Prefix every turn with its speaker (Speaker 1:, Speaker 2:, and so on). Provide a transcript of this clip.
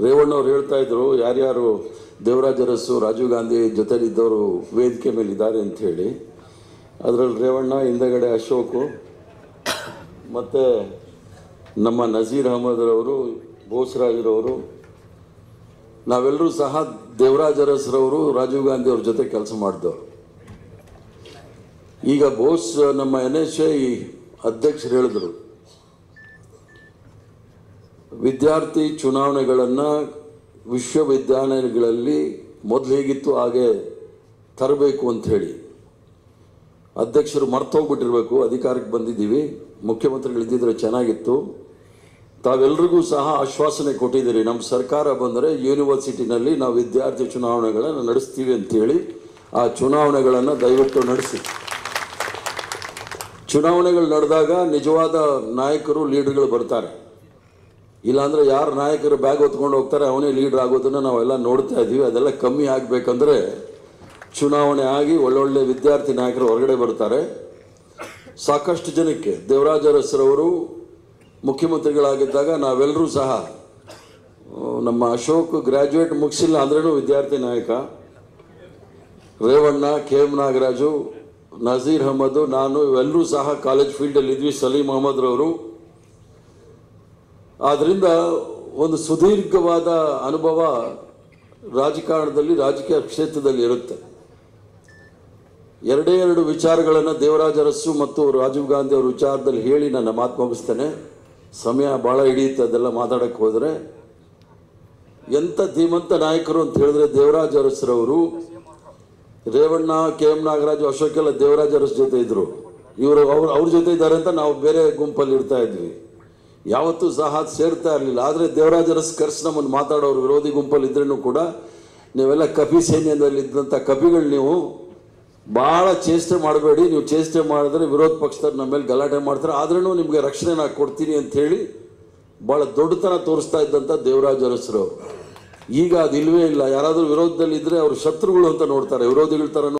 Speaker 1: ರೇವಣ್ಣವ್ರು ಹೇಳ್ತಾ ಇದ್ರು ಯಾರ್ಯಾರು ದೇವರಾಜ ಅರಸು ರಾಜೀವ್ ಗಾಂಧಿ ಜೊತೆಲಿದ್ದವರು ವೇದಿಕೆ ಮೇಲೆ ಇದ್ದಾರೆ ಅಂತ ಹೇಳಿ ಅದರಲ್ಲಿ ರೇವಣ್ಣ ಹಿಂದಗಡೆ ಅಶೋಕು ಮತ್ತು ನಮ್ಮ ನಜೀರ್ ಅಹಮದ್ರವರು ಬೋಸ್ರಾಜ್ರವರು ನಾವೆಲ್ಲರೂ ಸಹ ದೇವರಾಜ ಅರಸ್ರವರು ರಾಜೀವ್ ಗಾಂಧಿ ಅವ್ರ ಜೊತೆ ಕೆಲಸ ಮಾಡಿದವರು ಈಗ ಬೋಸ್ ನಮ್ಮ ಎನ್ ಎಸ್ ಐ ಅಧ್ಯಕ್ಷರು ಹೇಳಿದ್ರು ವಿದ್ಯಾರ್ಥಿ ಚುನಾವಣೆಗಳನ್ನು ವಿಶ್ವವಿದ್ಯಾಲಯಗಳಲ್ಲಿ ಮೊದಲು ಹೇಗಿತ್ತು ಹಾಗೆ ತರಬೇಕು ಅಂತ ಹೇಳಿ ಅಧ್ಯಕ್ಷರು ಮರ್ತೋಗ್ಬಿಟ್ಟಿರ್ಬೇಕು ಅಧಿಕಾರಕ್ಕೆ ಬಂದಿದ್ದೀವಿ ಮುಖ್ಯಮಂತ್ರಿಗಳಿದ್ದಿದ್ರೆ ಚೆನ್ನಾಗಿತ್ತು ತಾವೆಲ್ರಿಗೂ ಸಹ ಆಶ್ವಾಸನೆ ಕೊಟ್ಟಿದ್ದೀರಿ ನಮ್ಮ ಸರ್ಕಾರ ಬಂದರೆ ಯೂನಿವರ್ಸಿಟಿನಲ್ಲಿ ನಾವು ವಿದ್ಯಾರ್ಥಿ ಚುನಾವಣೆಗಳನ್ನು ನಡೆಸ್ತೀವಿ ಅಂತೇಳಿ ಆ ಚುನಾವಣೆಗಳನ್ನು ದಯವಿಟ್ಟು ನಡೆಸಿ ಚುನಾವಣೆಗಳು ನಡೆದಾಗ ನಿಜವಾದ ನಾಯಕರು ಲೀಡರ್ಗಳು ಬರ್ತಾರೆ ಇಲ್ಲಾಂದ್ರೆ ಯಾರು ನಾಯಕರು ಬ್ಯಾಗ್ ಹೊತ್ಕೊಂಡು ಹೋಗ್ತಾರೆ ಅವನೇ ಲೀಡರ್ ಆಗೋದನ್ನು ನಾವೆಲ್ಲ ನೋಡ್ತಾ ಇದ್ದೀವಿ ಅದೆಲ್ಲ ಕಮ್ಮಿ ಆಗಬೇಕಂದ್ರೆ ಚುನಾವಣೆ ಆಗಿ ಒಳ್ಳೊಳ್ಳೆ ವಿದ್ಯಾರ್ಥಿ ನಾಯಕರು ಹೊರಗಡೆ ಬರ್ತಾರೆ ಸಾಕಷ್ಟು ಜನಕ್ಕೆ ದೇವರಾಜ ಅರಸರವರು ಮುಖ್ಯಮಂತ್ರಿಗಳಾಗಿದ್ದಾಗ ನಾವೆಲ್ಲರೂ ಸಹ ಆ, ನಮ್ಮ ಅಶೋಕ್ ಗ್ರ್ಯಾಜುಯೇಟ್ ಮುಗಿಸಿಲ್ಲ ಅಂದ್ರೂ ವಿದ್ಯಾರ್ಥಿ ನಾಯಕ ರೇವಣ್ಣ ಕೆ ಎಂ ನಾಗರಾಜು ನಜೀರ್ ಅಹಮದ್ ನಾನು ಇವೆಲ್ಲರೂ ಸಹ ಕಾಲೇಜ್ ಫೀಲ್ಡಲ್ಲಿ ಇದ್ವಿ ಸಲೀಂ ಅಹಮದ್ರವರು ಆದ್ದರಿಂದ ಒಂದು ಸುದೀರ್ಘವಾದ ಅನುಭವ ರಾಜಕಾರಣದಲ್ಲಿ ರಾಜಕೀಯ ಕ್ಷೇತ್ರದಲ್ಲಿ ಇರುತ್ತೆ ಎರಡೇ ಎರಡು ವಿಚಾರಗಳನ್ನು ದೇವರಾಜ ಅರಸು ಮತ್ತು ರಾಜೀವ್ ಗಾಂಧಿ ಅವರ ವಿಚಾರದಲ್ಲಿ ಹೇಳಿ ನನ್ನ ಮಾತು ಮುಗಿಸ್ತೇನೆ ಸಮಯ ಭಾಳ ಹಿಡಿಯುತ್ತೆ ಅದೆಲ್ಲ ಮಾತಾಡಕ್ಕೆ ಹೋದರೆ ಎಂಥ ಧೀಮಂತ ನಾಯಕರು ಅಂತ ಹೇಳಿದ್ರೆ ದೇವರಾಜ ಅರಸರವರು ರೇವಣ್ಣ ಕೆ ಎಂ ನಾಗರಾಜು ಅಶೋಕ್ ಎಲ್ಲ ದೇವರಾಜ ಅರಸ್ ಜೊತೆ ಇದ್ರು ಇವರು ಅವ್ರು ಅವ್ರ ಜೊತೆ ಇದ್ದಾರೆ ಅಂತ ನಾವು ಬೇರೆ ಗುಂಪಲ್ಲಿ ಇರ್ತಾ ಇದ್ವಿ ಯಾವತ್ತೂ ಸಹ ಸೇರ್ತಾ ಇರಲಿಲ್ಲ ಆದರೆ ದೇವರಾಜ ಅರಸ್ ಕರ್ಸ್ ನಮ್ಮನ್ನು ಮಾತಾಡೋರು ವಿರೋಧಿ ಗುಂಪಲ್ಲಿ ಇದ್ರೂ ಕೂಡ ನೀವೆಲ್ಲ ಕಪಿ ಸೈನ್ಯದಲ್ಲಿ ಇದ್ದಂಥ ಕಪಿಗಳು ನೀವು ಭಾಳ ಚೇಷ್ಟೆ ಮಾಡಬೇಡಿ ನೀವು ಚೇಷ್ಟೆ ಮಾಡಿದ್ರೆ ವಿರೋಧ ಪಕ್ಷದವ್ರು ನಮ್ಮ ಮೇಲೆ ಗಲಾಟೆ ಮಾಡ್ತಾರೆ ಆದ್ರೂ ನಿಮಗೆ ರಕ್ಷಣೆ ನಾನು ಕೊಡ್ತೀನಿ ಅಂತ ಹೇಳಿ ಭಾಳ ದೊಡ್ಡತನ ತೋರಿಸ್ತಾ ಇದ್ದಂಥ ದೇವರಾಜ ಅರಸರು ಈಗ ಅದು ಇಲ್ವೇ ಇಲ್ಲ ಯಾರಾದರೂ ವಿರೋಧದಲ್ಲಿ ಇದ್ರೆ ಅವ್ರು ಶತ್ರುಗಳು ಅಂತ ನೋಡ್ತಾರೆ ವಿರೋಧಿಗಳ ಥರ